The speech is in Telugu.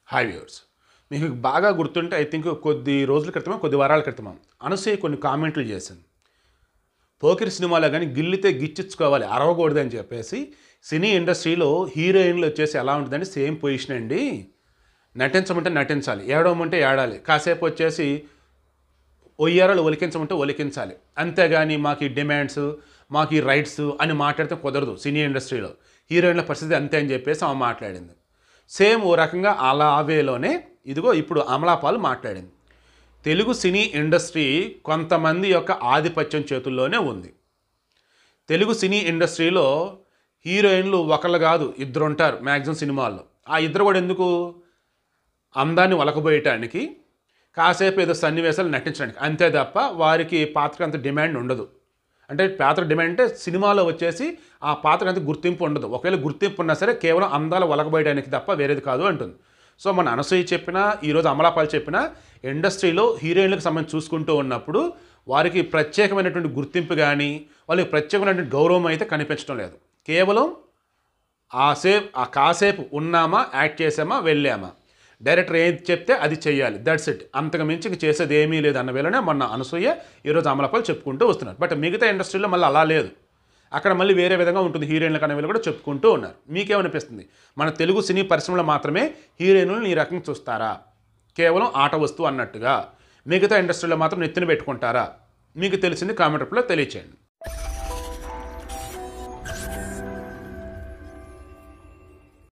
హాయ్ వ్యూవర్స్ మీకు బాగా గుర్తుంటే ఐ థింక్ కొద్ది రోజుల క్రితమో కొద్ది వారాల క్రితమో అనసూయ కొన్ని కామెంట్లు చేసింది పోకిరి సినిమాలో కానీ గిల్లితే గిచ్చించుకోవాలి అరవకూడదని చెప్పేసి సినీ ఇండస్ట్రీలో హీరోయిన్లు వచ్చేసి ఎలా ఉంటుందంటే సేమ్ పొజిషన్ అండి నటించమంటే నటించాలి ఏడవమంటే ఏడాలి కాసేపు వచ్చేసి ఒయ్యారాలు ఒలికించమంటే ఒలికించాలి అంతేగాని మాకు ఈ డిమాండ్స్ మాకు ఈ రైట్స్ అని మాట్లాడితే కుదరదు సినీ ఇండస్ట్రీలో హీరోయిన్ల పరిస్థితి అంతే అని చెప్పేసి ఆమె మాట్లాడింది సేమ్ ఓ రకంగా అలా వేలోనే ఇదిగో ఇప్పుడు అమలాపాలు మాట్లాడింది తెలుగు సినీ ఇండస్ట్రీ కొంతమంది యొక్క ఆధిపత్యం చేతుల్లోనే ఉంది తెలుగు సినీ ఇండస్ట్రీలో హీరోయిన్లు ఒకళ్ళు కాదు ఇద్దరు ఉంటారు మ్యాక్సిమం సినిమాల్లో ఆ ఇద్దరు కూడా ఎందుకు అందాన్ని వలకబోయటానికి కాసేపు ఏదో సన్నివేశాలు నటించడానికి అంతే తప్ప వారికి పాత్రకు అంత డిమాండ్ ఉండదు అంటే పాత్ర డిమాండ్ అంటే సినిమాలో వచ్చేసి ఆ పాత్రకు అంత గుర్తింపు ఉండదు ఒకవేళ గుర్తింపు ఉన్నా సరే కేవలం అందాలు వలకబోయడానికి తప్ప వేరేది కాదు అంటుంది సో మన అనసూయ చెప్పినా ఈరోజు అమలాపాలు చెప్పినా ఇండస్ట్రీలో హీరోయిన్లకు సంబంధించి చూసుకుంటూ ఉన్నప్పుడు వారికి ప్రత్యేకమైనటువంటి గుర్తింపు కానీ వాళ్ళకి ప్రత్యేకమైనటువంటి గౌరవం అయితే కనిపించడం లేదు కేవలం ఆ సేపు ఆ కాసేపు ఉన్నామా యాక్ట్ చేసామా వెళ్ళామా డైరెక్టర్ ఏం చెప్తే అది చెయ్యాలి దట్స్ ఇట్ అంతకు మించి ఇంక చేసేది ఏమీ లేదు అన్న వేళనే మొన్న అనసూయ ఈరోజు అమలపాలు చెప్పుకుంటూ వస్తున్నారు బట్ మిగతా ఇండస్ట్రీలో మళ్ళీ అలా లేదు అక్కడ మళ్ళీ వేరే విధంగా ఉంటుంది హీరోయిన్లకు అనే వీళ్ళు కూడా చెప్పుకుంటూ ఉన్నారు మీకేమనిపిస్తుంది మన తెలుగు సినీ పరిశ్రమలో మాత్రమే హీరోయిన్లను ఈ రకంగా చూస్తారా కేవలం ఆట వస్తువు అన్నట్టుగా మిగతా ఇండస్ట్రీలో మాత్రం నెత్తిన పెట్టుకుంటారా మీకు తెలిసింది కామెంట్ రూపంలో తెలియచేయండి